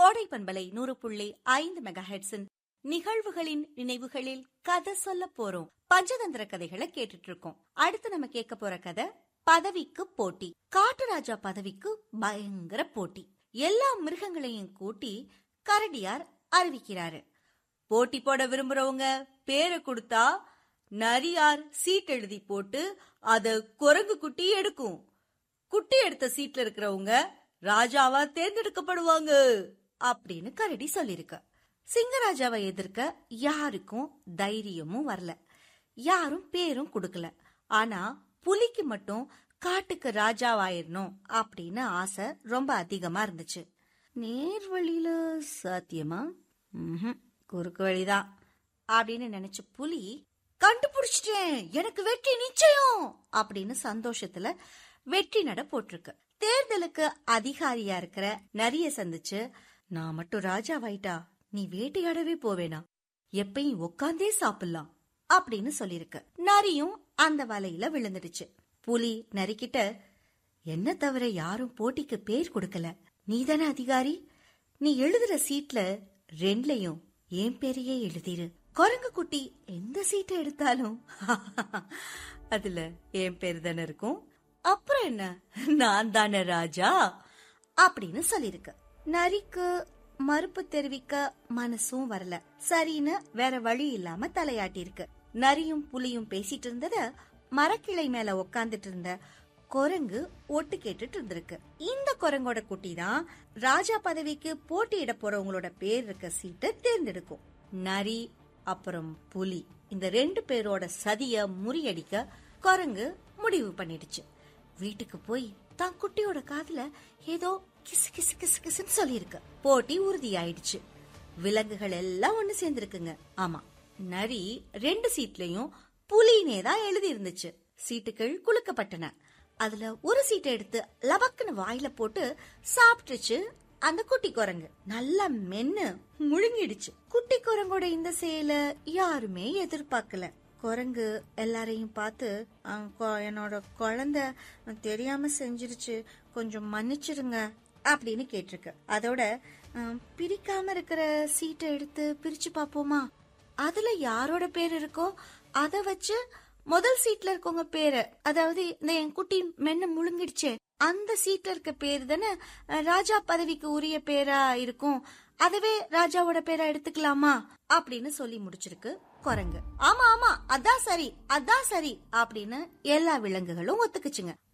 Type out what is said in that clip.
கோடை பண்பலை நூறு புள்ளி ஐந்து மெகா ஹெட்ஸின் நிகழ்வுகளின் நினைவுகளில் கதை சொல்ல போறோம் பஞ்சதந்திர கதைகளை கேட்டுட்டு இருக்கோம் அடுத்து நம்ம கேட்க போற கதை பதவிக்கு போட்டி காட்டுராஜா பதவிக்கு பயங்கர போட்டி எல்லா மிருகங்களையும் கூட்டி கரடியார் அறிவிக்கிறாரு போட்டி போட விரும்புறவங்க பேரை கொடுத்தா நரியார் சீட் எழுதி போட்டு அத குரங்கு குட்டி எடுக்கும் குட்டி எடுத்த சீட்ல இருக்கிறவங்க ராஜாவா தேர்ந்தெடுக்கப்படுவாங்க அப்படின்னு கரடி சொல்லிருக்க சிங்கராஜாவை எதிர்க்க யாருக்கும் தைரியமும் வரல யாரும் பேரும் கொடுக்கல ஆனா புலிக்கு மட்டும் காட்டுக்கு ராஜாவாயிரணும் அப்படின்னு ஆசை ரொம்ப அதிகமா இருந்துச்சு நேர் வழியில சாத்தியமா ம்ஹும், குறுக்கு வழிதான் அப்படின்னு நினைச்ச புலி கண்டுபிடிச்சிட்டேன் எனக்கு வெற்றி நிச்சயம் அப்படின்னு சந்தோஷத்துல வெற்றி நட போட்டிருக்கு தேர்தலுக்கு அதிகாரியா இருக்கிற நரிய சந்திச்சு நான் மட்டும் ராஜாவாயிட்டா நீ வேட்டையாடவே போவேனா எப்பயும் உக்காந்தே சாப்பிடலாம் அப்படின்னு சொல்லிருக்கு நரியும் அந்த வலையில விழுந்துடுச்சு புலி நரிக்கிட்ட என்ன தவிர யாரும் போட்டிக்கு பேர் கொடுக்கல நீதானே அதிகாரி நீ எழுதுற சீட்ல ரெண்டுலயும் என் பேரையே எழுதிரு குரங்கு குட்டி எந்த சீட்டை எடுத்தாலும் அதுல என் பேர் தானே இருக்கும் அப்புறம் என்ன நான் தானே ராஜா அப்படின்னு சொல்லிருக்கு நரிக்கு மறுப்பு தெரிவிக்க மனசும் வரல சரின்னு வேற வழி இல்லாம தலையாட்டி இருக்கு நரியும் புலியும் பேசிட்டு இருந்தத மரக்கிளை மேல உக்காந்துட்டு இருந்த குரங்கு ஒட்டு கேட்டுட்டு இருந்திருக்கு இந்த குரங்கோட குட்டி தான் ராஜா பதவிக்கு போட்டியிட போறவங்களோட பேர் இருக்க சீட்டை தேர்ந்தெடுக்கும் நரி அப்புறம் புலி இந்த ரெண்டு பேரோட சதிய முறியடிக்க குரங்கு முடிவு பண்ணிடுச்சு வீட்டுக்கு போய் தான் குட்டியோட காதுல ஏதோ கிசு கிசு கிசு கிசுன்னு சொல்லியிருக்கு போட்டி உறுதியாயிடுச்சு விலங்குகள் எல்லாம் ஒண்ணு சேர்ந்திருக்குங்க ஆமா நரி ரெண்டு சீட்லயும் புலினே தான் எழுதி இருந்துச்சு சீட்டுகள் குலுக்கப்பட்டன அதுல ஒரு சீட்டை எடுத்து லபக்குன்னு வாயில போட்டு சாப்பிட்டுச்சு அந்த குட்டி குரங்கு நல்லா மென்னு முழுங்கிடுச்சு குட்டி குரங்கோட இந்த செயலை யாருமே எதிர்பார்க்கல குரங்கு எல்லாரையும் பார்த்து "அஹ், கொ- என்னோட குழந்தை தெரியாம செஞ்சிருச்சு கொஞ்சம் மன்னிச்சிருங்க அப்படின்னு கேட்டிருக்கு அதோட "அஹ், பிரிக்காம இருக்கிற சீட்டை எடுத்து பிரிச்சு பாப்போமா அதுல யாரோட பேர் இருக்கோ அத வச்சு முதல் சீட்ல இருக்கவங்க பேரு அதாவது இந்த என் குட்டி மென்னு முழுங்கிடுச்சே அந்த சீட்ல இருக்க பேரு தானே அஹ், ராஜா பதவிக்கு உரிய பேரா இருக்கும் அதுவே ராஜாவோட பேரா எடுத்துக்கலாமா அப்படின்னு சொல்லி முடிச்சிருக்கு குரங்கு ஆமா ஆமா அதான் சரி அதான் சரி அப்படின்னு எல்லா விலங்குகளும் ஒத்துக்குச்சுங்க